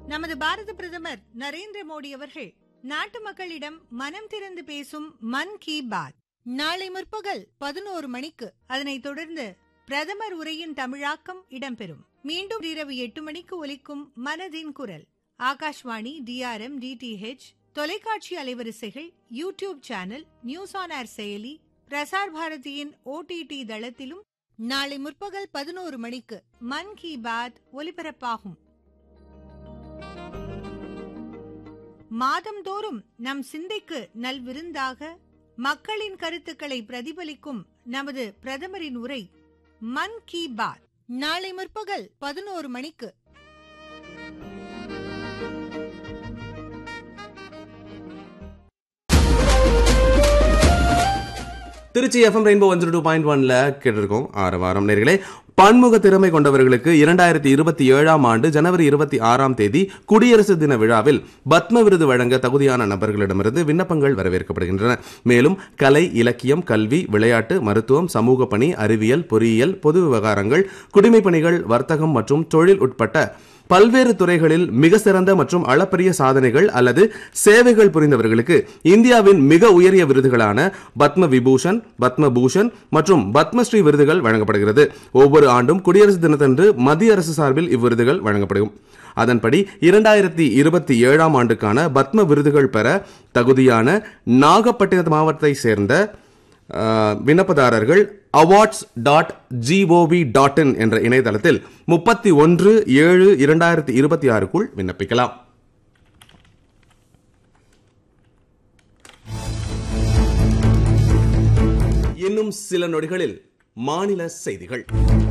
நமது பாரத பிரதமர் நரேந்திர மோடி அவர்கள் நாட்டு மக்களிடம் மனம் திறந்து பேசும் மன் கி பாத் நாளை முற்பகல் பதினோரு மணிக்கு அதனைத் தொடர்ந்து பிரதமர் உரையின் தமிழாக்கம் இடம்பெறும் மீண்டும் இரவு எட்டு மணிக்கு ஒலிக்கும் மனதின் குரல் ஆகாஷ்வாணி டிஆர்எம் டிடிஹெச் தொலைக்காட்சி அலைவரிசைகள் YouTube channel news on air செயலி பிரசார் பாரதியின் ஓடிடி தளத்திலும் நாளை முற்பகல் பதினோரு மணிக்கு மன் கி பாத் ஒலிபரப்பாகும் மாதந்தோறும் நம் சிந்தைக்கு நல்விருந்தாக மக்களின் கருத்துக்களை பிரதிபலிக்கும் நமது பிரதமரின் உரை மன் கி பாத் நாளை முற்பகல் பதினோரு மணிக்கு Trichy FM rainbow one two point ஒன்ல கேட்டிருக்கோம் ஆறு வாரம் நேர்களே பன்முக திறமை கொண்டவர்களுக்கு இரண்டாயிரத்தி இருபத்தி ஏழாம் ஆண்டு ஜனவரி இருபத்தி ஆறாம் தேதி குடியரசு தின விழாவில் பத்ம விருது வழங்க தகுதியான நபர்களிடமிருந்து விண்ணப்பங்கள் வரவேற்கப்படுகின்றன மேலும் கலை இலக்கியம் கல்வி விளையாட்டு மருத்துவம் சமூக பணி அறிவியல் பொறியியல் பொது விவகாரங்கள் குடிமைப் பணிகள் வர்த்தகம் மற்றும் தொழில் உட்பட்ட பல்வேறு துறைகளில் மிக சிறந்த மற்றும் அளப்பரிய சாதனைகள் அல்லது சேவைகள் புரிந்தவர்களுக்கு இந்தியாவின் மிக உயரிய விருதுகளான பத்ம விபூஷன் பத்ம பூஷன் மற்றும் பத்மஸ்ரீ விருதுகள் வழங்கப்படுகிறது ஒவ்வொரு ஆண்டும் குடியரசு தினத்தன்று மத்திய அரசு சார்பில் இவ்விருதுகள் வழங்கப்படும் அதன்படி இரண்டாயிரத்தி இருபத்தி ஏழாம் ஆண்டுக்கான பத்ம விருதுகள் பெற தகுதியான நாகப்பட்டினம் மாவட்டத்தை சேர்ந்த அஹ், விண்ணப்பதாரர்கள் awards dot GOV dot in என்ற இணையதளத்தில் முப்பத்தி ஒன்று ஏழு இரண்டாயிரத்தி இருபத்தி ஆறுக்குள் விண்ணப்பிக்கலாம் இன்னும் சில நொடிகளில் மாநில செய்திகள்